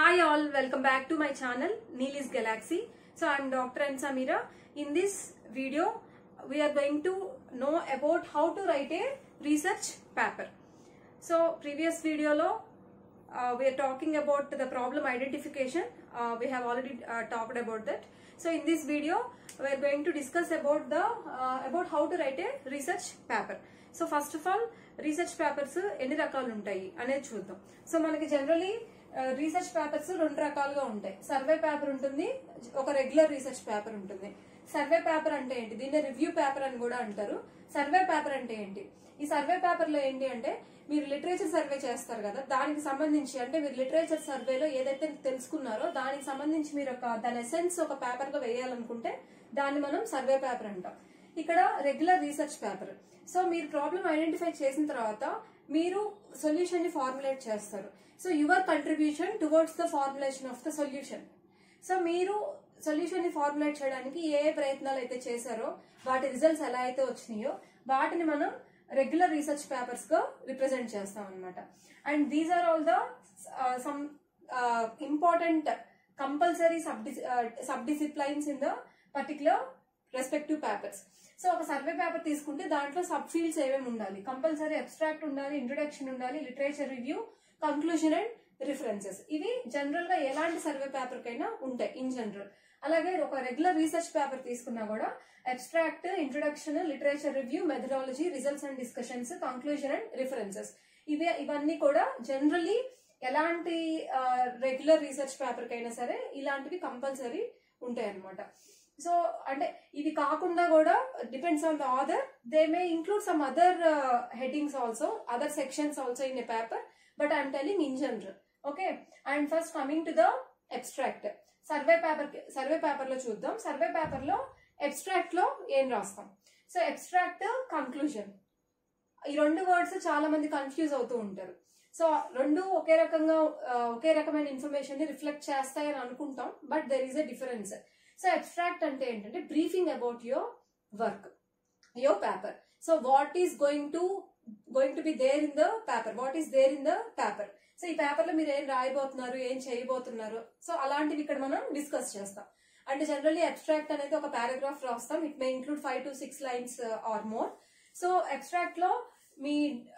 Hi all, welcome back to my channel Neeli's Galaxy. So I'm Dr. N. Samira. In this video, we are going to know about how to write a research paper. So previous video lo uh, we are talking about the problem identification. Uh, we have already uh, talked about that. So in this video, we are going to discuss about the uh, about how to write a research paper. So first of all research papers ఎన్ని రకాలు ఉంటాయి అనేది చూద్దాం so మనకి generally research papers రెండు రకాలుగా ఉంటాయి survey paper ఉంటుంది ఒక రెగ్యులర్ రీసెర్చ్ పేపర్ ఉంటుంది సర్వే పేపర్ అంటే ఏంటి దీన్ని రివ్యూ పేపర్ అని కూడా అంటారు సర్వే పేపర్ అంటే ఏంటి ఈ సర్వే పేపర్ లో ఏంటి అంటే మీరు లిటరేచర్ సర్వే చేస్తారు కదా దానికి సంబంధించి అంటే మీరు లిటరేచర్ సర్వేలో ఏదైతే తెలుసుకున్నారో దానికి సంబంధించి మీరు ఒక దాని ఎసెన్స్ ఒక పేపర్ గా వేయాలనుకుంటే దాన్ని మనం సర్వే పేపర్ అంటాం ఇక్కడ రెగ్యులర్ రీసెర్చ్ పేపర్ సో మీరు ప్రాబ్లం ఐడెంటిఫై చేసిన తర్వాత మీరు సొల్యూషన్ ని ఫార్ములేట్ చేస్తారు so your contribution towards the formulation of the solution so మీరు సొల్యూషన్ ని ఫార్ములేట్ చేయడానికి ఏ ఏ ప్రయత్నాలు అయితే చేశారో వాటి రిజల్ట్స్ ఎలా అయితే వచ్చినాయో వాటిని మనం రెగ్యులర్ రీసెర్చ్ పేపర్స్ గా రిప్రజెంట్ చేస్తాం అనమాట and these are all the some important compulsory sub sub disciplines in the particular respective papers so ఒక సర్వే పేపర్ తీసుకుంటే దాంట్లో సబ్ ఫీల్డ్స్ ఏమేమి ఉండాలి కంపల్సరీ అబ్స్ట్రాక్ట్ ఉండాలి ఇంట్రొడక్షన్ ఉండాలి literature review conclusion and references ఇవి జనరల్ గా ఎలాంటి సర్వే పేపర్ కైనా ఉంటాయి ఇన్ జనరల్ అలాగే ఒక రెగ్యులర్ రీసెర్చ్ పేపర్ తీసుకున్నా కూడా abstract introduction literature review methodology results and discussions conclusion and references ఇవే ఇవన్నీ కూడా జనరలీ ఎలాంటి రెగ్యులర్ రీసెర్చ్ పేపర్ కైనా సరే ఇలాంటివి కంపల్సరీ ఉంటాయి అనమాట సో అంటే ఇవి కాకుండా కూడా depends on the author they may include some other headings also other sections also in a paper but I'm telling in general okay and first coming to the abstract survey paper survey paper లో చూద్దాం survey paper లో abstract లో ఏం రాస్తాం so abstract conclusion ఈ రెండు words చాలా మంది కన్ఫ్యూజ్ అవుతూ ఉంటారు సో రెండు ఒకే రకంగా ఒకే రకమైన ఇన్ఫర్మేషన్ ని రిఫ్లెక్ట్ చేస్తాయని అనుకుంటాం but there is a difference so abstract అంటే ఏంటంటే briefing about your work your paper so what is going to going to be there in the paper what is there in the paper so ఈ paper లో మీరు ఏం రాయబోతున్నారు ఏం చేయబోతున్నారు so అలాంటివి ఇక్కడ మనం డిస్కస్ చేస్తాం అంటే జనరల్లీ అబ్స్ట్రాక్ట్ అనేది ఒక పారాగ్రాఫ్ రాస్తాం it may include five to six lines or more so abstract లో మీ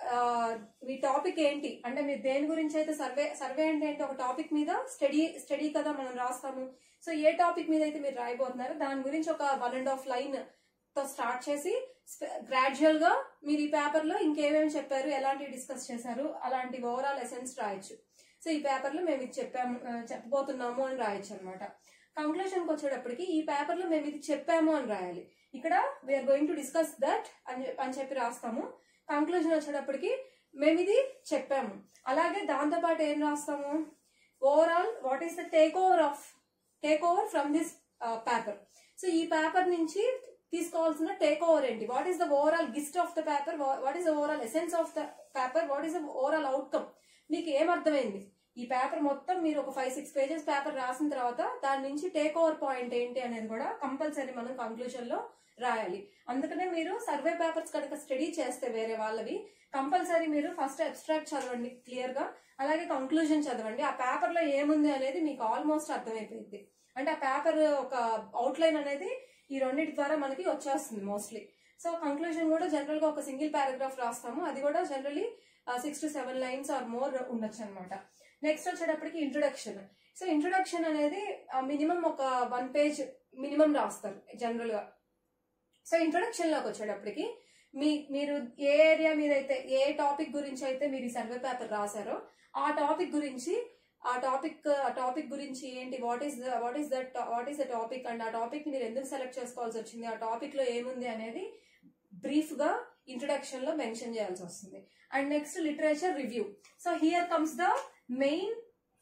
మీ టాపిక్ ఏంటి అంటే మీరు దేని గురించి అయితే సర్వే సర్వే అంటే ఏంటి ఒక టాపిక్ మీద స్టడీ స్టడీ కదా మనం రాస్తాము సో ఏ టాపిక్ మీద అయితే మీరు రాయబోతున్నారో దాని గురించి ఒక వన్ అండ్ హాఫ్ లైన్ తో స్టార్ట్ చేసి గ్రాడ్యువల్ గా మీరు ఈ పేపర్ లో ఇంకేమేమి చెప్పారు ఎలాంటివి డిస్కస్ చేశారు అలాంటి ఓవరాల్ ఎసెన్స్ రాయొచ్చు సో ఈ పేపర్ లో మేము ఇది చెప్పాము చెప్పబోతున్నాము అని రాయొచ్చు అనమాట కంక్లూషన్ కి వచ్చేటప్పటికి ఈ పేపర్ లో మేము ఇది చెప్పాము అని రాయాలి ఇక్కడ we're going to discuss that అని చెప్పి రాస్తాము కంక్లూజన్ వచ్చేటప్పటికి మేము ఇది చెప్పాము అలాగే దాంతో పాటు ఏం రాస్తాము overall what is the take over of take over from this paper so ఈ పేపర్ నుంచి తీసుకోవాల్సిన టేక్ ఓవర్ ఏంటి what is the overall gist of the paper what is the overall essence of the paper what is the overall outcome మీకు ఏమర్థమైంది ఈ paper మొత్తం మీరు ఒక ఫైవ్ సిక్స్ పేజెస్ పేపర్ రాసిన తర్వాత దాని నుంచి టేక్ ఓవర్ పాయింట్ ఏంటి అనేది కూడా కంపల్సరీ మనం కంక్లూజన్ లో రాయాలి అందుకనే మీరు సర్వే పేపర్స్ కనుక స్టడీ చేస్తే వేరే వాళ్ళవి కంపల్సరీ మీరు ఫస్ట్ అబ్స్ట్రాక్ట్ చదవండి క్లియర్ గా అలాగే కంక్లూజన్ చదవండి ఆ పేపర్ లో ఏముంది అనేది మీకు ఆల్మోస్ట్ అర్థమైపోయింది అంటే ఆ పేపర్ ఒక అవుట్లైన్ అనేది ఈ రెండింటి ద్వారా మనకి వచ్చేస్తుంది మోస్ట్లీ సో కంక్లూజన్ కూడా జనరల్ గా ఒక సింగిల్ పారాగ్రాఫ్ రాస్తాము అది కూడా generally six to seven lines or more ఉండొచ్చు అనమాట నెక్స్ట్ వచ్చేటప్పటికి ఇంట్రొడక్షన్ సో ఇంట్రొడక్షన్ అనేది మినిమం ఒక వన్ పేజ్ మినిమం రాస్తారు జనరల్ గా సో ఇంట్రొడక్షన్ లోకి వచ్చేటప్పటికి మీ మీరు ఏ ఏరియా మీద అయితే ఏ టాపిక్ గురించి అయితే మీరు ఈ సర్వే పేపర్ రాశారో ఆ టాపిక్ గురించి ఆ టాపిక్ ఆ టాపిక్ గురించి ఏంటి what is what is that what is the topic and ఆ టాపిక్ మీరు ఎందుకు సెలెక్ట్ చేసుకోవాల్సి వచ్చింది ఆ టాపిక్ లో ఏముంది అనేది బ్రీఫ్ గా ఇంట్రొడక్షన్ లో మెన్షన్ చేయాల్సి వస్తుంది and next literature review so here comes the main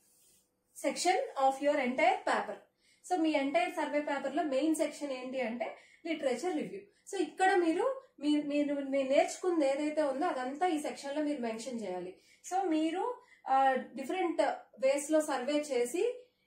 section of your entire paper so మీ ఎంటైర్ సర్వే పేపర్ లో మెయిన్ సెక్షన్ ఏంటి అంటే లిటరేచర్ రివ్యూ సో ఇక్కడ మీరు మీరు మీరు మీరు నేర్చుకుంది ఏదైతే ఉందో అదంతా ఈ సెక్షన్ లో మీరు మెన్షన్ చేయాలి సో మీరు డిఫరెంట్ వేస్ లో సర్వే చేసి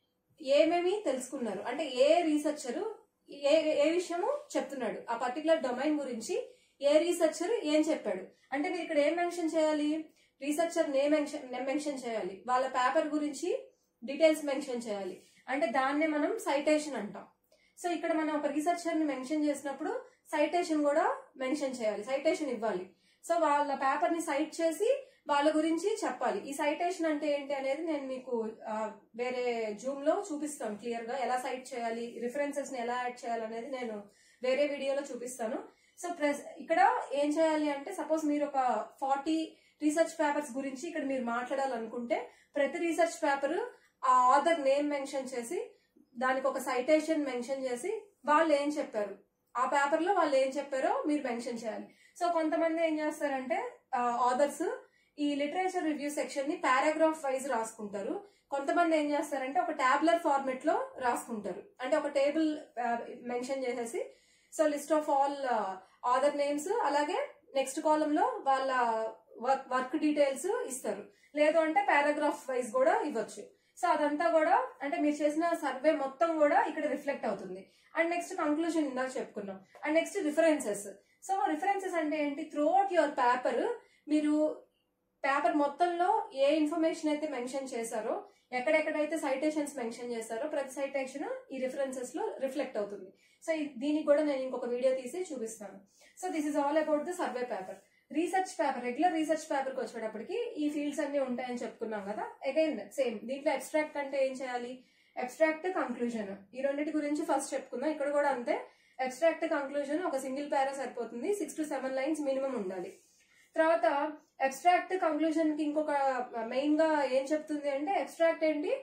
ఏమేమి తెలుసుకున్నారు అంటే ఏ రీసెర్చరు ఏ ఏ విషయము చెప్తున్నాడు ఆ పర్టికులర్ డొమైన్ గురించి ఏ రీసెర్చర్ ఏం చెప్పాడు అంటే మీరు ఇక్కడ ఏం మెన్షన్ చేయాలి రీసెర్చర్ నేమ్ మెన్షన్ చేయాలి వాళ్ళ పేపర్ గురించి డీటెయిల్స్ మెన్షన్ చేయాలి అంటే దాన్నే మనం సైటేషన్ అంటాం సో ఇక్కడ మనం ఒక రీసెర్చర్ ని మెన్షన్ చేసినప్పుడు సైటేషన్ కూడా మెన్షన్ చేయాలి సైటేషన్ ఇవ్వాలి సో వాళ్ళ పేపర్ ని సైట్ చేసి వాళ్ళ గురించి చెప్పాలి ఈ సైటేషన్ అంటే ఏంటి అనేది నేను మీకు ఆ, వేరే జూమ్ లో చూపిస్తాను క్లియర్ గా ఎలా సైట్ చేయాలి రిఫరెన్సెస్ ని ఎలా యాడ్ చేయాలి అనేది నేను వేరే వీడియోలో చూపిస్తాను సో ప్రెస్ ఇక్కడ ఏం చేయాలి అంటే సపోజ్ మీరు ఒక ఫార్టీ రీసెర్చ్ పేపర్స్ గురించి ఇక్కడ మీరు మాట్లాడాలనుకుంటే ప్రతి రీసెర్చ్ పేపర్ ఆ ఆథర్ నేమ్ మెన్షన్ చేసి దానికి ఒక సైటేషన్ మెన్షన్ చేసి వాళ్ళు ఏం చెప్పారు ఆ పేపర్ లో వాళ్ళు ఏం చెప్పారో మీరు మెన్షన్ చేయాలి సో కొంతమంది ఏం చేస్తారంటే ఆథర్స్ ఈ లిటరేచర్ రివ్యూ సెక్షన్ ని పారాగ్రాఫ్ వైజ్ రాసుకుంటారు కొంతమంది ఏం చేస్తారంటే ఒక టాబ్లర్ ఫార్మెట్ లో రాసుకుంటారు అంటే ఒక టేబుల్ మెన్షన్ చేసేసి so list of all author names అలాగే నెక్స్ట్ కాలం లో వాళ్ళ వర్క్ వర్క్ డీటెయిల్స్ ఇస్తారు లేదు అంటే పారాగ్రాఫ్ వైజ్ కూడా ఇవ్వచ్చు సో అదంతా కూడా అంటే మీరు చేసిన సర్వే మొత్తం కూడా ఇక్కడ రిఫ్లెక్ట్ అవుతుంది అండ్ నెక్స్ట్ కంక్లూజన్ ఇందాక చెప్పుకున్నాం and next references so references అంటే ఏంటి త్రూ అవుట్ యువర్ పేపర్ మీరు పేపర్ మొత్తంలో ఏ ఇన్ఫర్మేషన్ అయితే మెన్షన్ చేశారో ఎక్కడెక్కడైతే సైటేషన్స్ మెన్షన్ చేశారో ప్రతి సైటేషన్ ఈ రిఫరెన్సెస్ లో రిఫ్లెక్ట్ అవుతుంది సో ఈ- దీనికి కూడా నేను ఇంకొక వీడియో తీసి చూపిస్తాను so this is all about the survey paper research paper regular research paper కి వచ్చేటప్పటికి ఈ ఫీల్డ్స్ అన్ని ఉంటాయని చెప్పుకున్నాం కదా అగైన్ సేమ్ దీంట్లో అబ్స్ట్రాక్ట్ అంటే ఏం చేయాలి అబ్స్ట్రాక్ట్ కంక్లూజన్ ఈ రెండింటి గురించి ఫస్ట్ చెప్పుకుందాం ఇక్కడ కూడా అంతే అబ్స్ట్రాక్ట్ కంక్లూజన్ ఒక సింగిల్ పారా సరిపోతుంది six to seven lines minimum ఉండాలి తర్వాత అబ్స్ట్రాక్ట్ కంక్లూజన్ కి ఇంకొక మెయిన్ గా ఏం చెప్తుంది అంటే అబ్స్ట్రాక్ట్ ఏంటి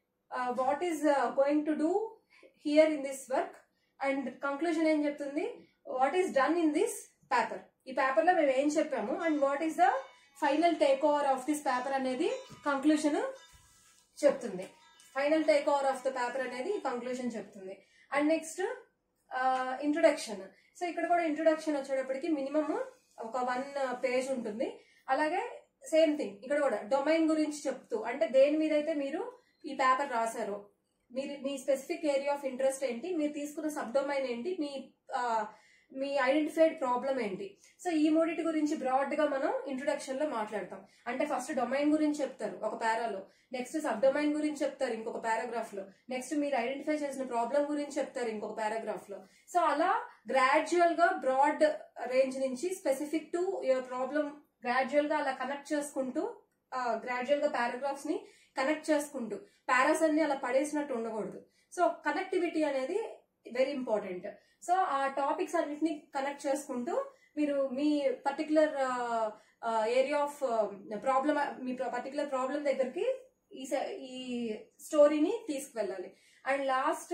what is going to do here in this work and conclusion ఏం చెప్తుంది what is done in this paper ఈ పేపర్ లో మేము ఏం చెప్పాము and what is the final take over of this paper అనేది కంక్లూజన్ చెప్తుంది final take over of the paper అనేది కంక్లూజన్ చెప్తుంది అండ్ నెక్స్ట్ ఇంట్రొడక్షన్ సో ఇక్కడ కూడా ఇంట్రొడక్షన్ వచ్చేటప్పటికి మినిమం ఒక వన్ పేజ్ ఉంటుంది అలాగే సేమ్ థింగ్ ఇక్కడ కూడా డొమైన్ గురించి చెప్తూ అంటే దేని మీద అయితే మీరు ఈ పేపర్ రాశారో మీరు మీ స్పెసిఫిక్ ఏరియా ఆఫ్ ఇంట్రెస్ట్ ఏంటి మీరు తీసుకున్న సబ్ డొమైన్ ఏంటి మీ ఆ, మీ ఐడెంటిఫైడ్ ప్రాబ్లం ఏంటి సో ఈ మూడిటి గురించి బ్రాడ్ గా మనం ఇంట్రొడక్షన్ లో మాట్లాడతాం అంటే ఫస్ట్ డొమైన్ గురించి చెప్తారు ఒక పారాలో నెక్స్ట్ సబ్ డొమైన్ గురించి చెప్తారు ఇంకొక పారాగ్రాఫ్ లో నెక్స్ట్ మీరు ఐడెంటిఫై చేసిన ప్రాబ్లం గురించి చెప్తారు ఇంకొక పారాగ్రాఫ్ లో సో అలా గ్రాడ్యువల్ గా బ్రాడ్ రేంజ్ నుంచి specific to your problem gradual గా అలా కనెక్ట్ చేసుకుంటూ గ్రాడ్యువల్ గా పారాగ్రాఫ్స్ ని కనెక్ట్ చేసుకుంటూ పారాస్ అన్ని అలా పడేసినట్టు ఉండకూడదు సో కనెక్టివిటీ అనేది వెరీ ఇంపార్టెంట్ సో ఆ టాపిక్స్ అన్నిటిని కనెక్ట్ చేసుకుంటూ మీరు మీ పర్టికులర్ ఏరియా ఆఫ్ ప్రాబ్లమ్ మీ పర్టికులర్ ప్రాబ్లం దగ్గరికి ఈ స- ఈ స్టోరీని తీసుకువెళ్ళాలి అండ్ లాస్ట్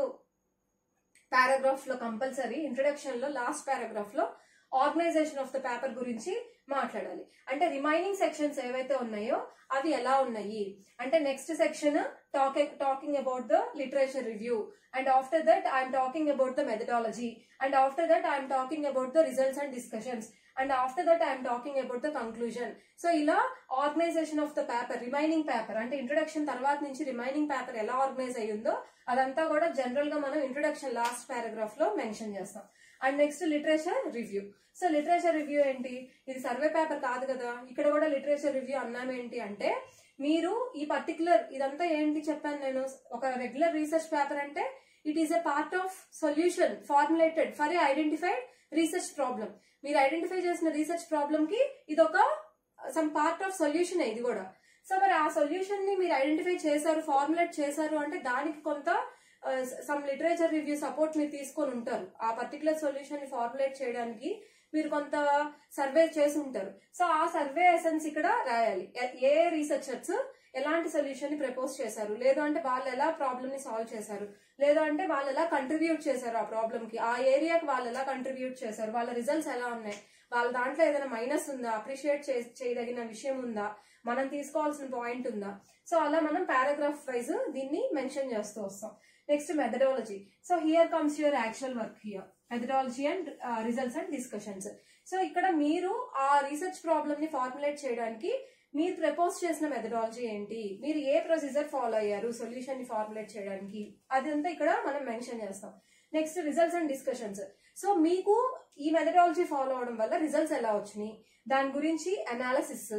పారాగ్రాఫ్ లో కంపల్సరీ ఇంట్రడక్షన్ లో లాస్ట్ పారాగ్రాఫ్ లో ఆర్గనైజేషన్ ఆఫ్ ద పేపర్ గురించి మాట్లాడాలి అంటే రిమైనింగ్ సెక్షన్స్ ఏవైతే ఉన్నాయో అవి ఎలా ఉన్నాయి అంటే next section talking talking about the literature review and after that I'm talking about the methodology and after that I'm talking about the results and discussions and after that I'm talking about the conclusion so ఇలా organisation of the paper remaining paper అంటే introduction తర్వాత నుంచి remaining paper ఎలా organise అయ్యిందో అదంతా కూడా general గా మనం ఇంట్రొడక్షన్ లాస్ట్ పారాగ్రాఫ్ లో మెన్షన్ చేస్తాం and next literature review so literature review ఏంటి ఇది సర్వే పేపర్ కాదు కదా ఇక్కడ కూడా లిటరేచర్ రివ్యూ అన్నాం ఏంటి అంటే మీరు ఈ పర్టికులర్ ఇదంతా ఏంటి చెప్పాను నేను ఒక రెగ్యులర్ రీసెర్చ్ పేపర్ అంటే it is a part of solution formulated for a identified research problem మీరు ఐడెంటిఫై చేసిన రీసెర్చ్ ప్రాబ్లం కి ఇది ఒక సమ్ పార్ట్ ఆఫ్ సొల్యూషన్ ఇది కూడా సో మరి ఆ సొల్యూషన్ ని మీరు ఐడెంటిఫై చేశారు ఫార్ములేట్ చేశారు అంటే దానికి కొంత సమ్ లిటరేచర్ రివ్యూ సపోర్ట్ మీరు తీసుకొని ఉంటారు ఆ పర్టికులర్ సొల్యూషన్ ని ఫార్ములేట్ చేయడానికి మీరు కొంత సర్వే చేసి ఉంటారు సో ఆ సర్వే ఎసెన్స్ ఇక్కడ రాయాలి ఎ- ఏ రీసెర్చర్స్ ఎలాంటి సొల్యూషన్ ని ప్రపోజ్ చేశారు లేదు అంటే వాళ్ళు ఎలా ప్రాబ్లమ్ ని సాల్వ్ చేశారు లేదు అంటే వాళ్ళు ఎలా కంట్రిబ్యూట్ చేశారు ఆ ప్రాబ్లమ్ కి ఆ ఏరియాకి వాళ్ళు ఎలా కంట్రిబ్యూట్ చేశారు వాళ్ళ రిజల్ట్స్ ఎలా ఉన్నాయి వాళ్ళ దాంట్లో ఏదైనా మైనస్ ఉందా అప్రిషియేట్ చేయదగిన విషయం ఉందా మనం తీసుకోవాల్సిన పాయింట్ ఉందా సో అలా మనం పారాగ్రాఫ్ వైజ్ దీన్ని మెన్షన్ చేస్తూ వస్తాం next methodology so here comes your actual work here methodology and results and discussions so ఇక్కడ మీరు ఆ రీసెర్చ్ ప్రాబ్లమ్ ని ఫార్ములేట్ చేయడానికి మీరు ప్రపోజ్ చేసిన మెథడాలజీ ఏంటి మీరు ఏ ప్రొసీజర్ ఫాలో అయ్యారు సొల్యూషన్ ని ఫార్ములేట్ చేయడానికి అదంతా ఇక్కడ మనం మెన్షన్ చేస్తాం next results and discussions so మీకు ఈ మెథడాలజీ ఫాలో అవడం వల్ల రిజల్ట్స్ ఎలా వచ్చినాయి దాని గురించి అనాలిసిస్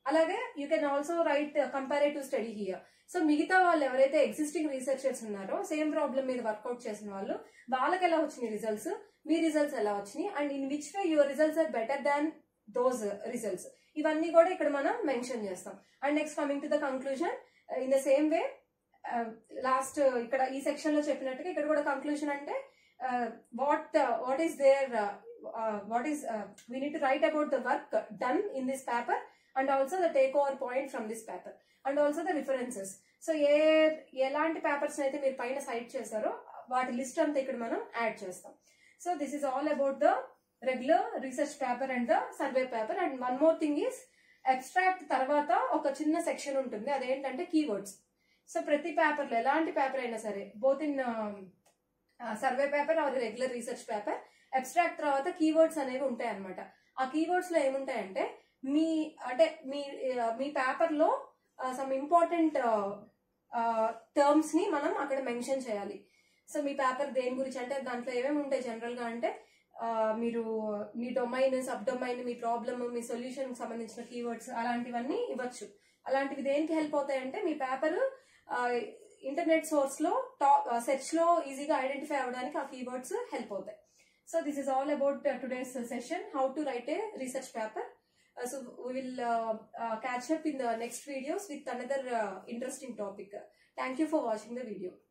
అలాగే you can also write comparative study here so మిగతా వాళ్ళు ఎవరైతే ఎగ్జిస్టింగ్ రీసెర్చర్స్ ఉన్నారో సేమ్ ప్రాబ్లమ్ మీద వర్కౌట్ చేసిన వాళ్ళు వాళ్ళకి ఎలా వచ్చినాయి రిజల్ట్స్ మీ రిజల్ట్స్ ఎలా వచ్చినాయి and in which way your results are better than those results ఇవన్నీ కూడా ఇక్కడ మనం మెన్షన్ చేస్తాం and next coming to the conclusion in the same way last ఇక్కడ ఈ సెక్షన్ లో చెప్పినట్టుగా ఇక్కడ కూడా కంక్లూజన్ అంటే what what is there what is we need to write about the work done in this paper and also the take over point from this paper and also the references so ఏ ఎలాంటి papers అయితే మీరు పైన site చేస్తారో వాటి list అంతా ఇక్కడ మనం యాడ్ చేస్తాం so this is all about the regular research paper and the survey paper and one more thing is abstract తర్వాత ఒక చిన్న సెక్షన్ ఉంటుంది అదేంటంటే కీవర్డ్స్ సో ప్రతి పేపర్లో ఎలాంటి పేపర్ అయినా సరే both in survey paper or regular research paper abstract తర్వాత కీవర్డ్స్ అనేవి ఉంటాయి అనమాట ఆ కీవర్డ్స్ లో ఏముంటాయంటే మీ అంటే మీ మీ పేపర్ లో సమ్ ఇంపార్టెంట్ టర్మ్స్ ని మనం అక్కడ మెన్షన్ చేయాలి సో మీ పేపర్ దేని గురించి అంటే దాంట్లో ఏమేమి ఉంటాయి జనరల్ గా అంటే మీరు మీ డొమైన్ సబ్ డొమైన్ మీ ప్రాబ్లమ్ మీ సొల్యూషన్ సంబంధించిన కీవర్డ్స్ అలాంటివన్నీ ఇవ్వచ్చు అలాంటివి దేనికి హెల్ప్ అవుతాయంటే మీ పేపర్ ఇంటర్నెట్ సోర్స్ లో టాప్ సెర్చ్ లో ఈజీగా ఐడెంటిఫై అవ్వడానికి ఆ కీవర్డ్స్ హెల్ప్ అవుతాయి so this is all about today's session how to write a research paper so we will catch up in the next videos with another interesting topic thank you for watching the video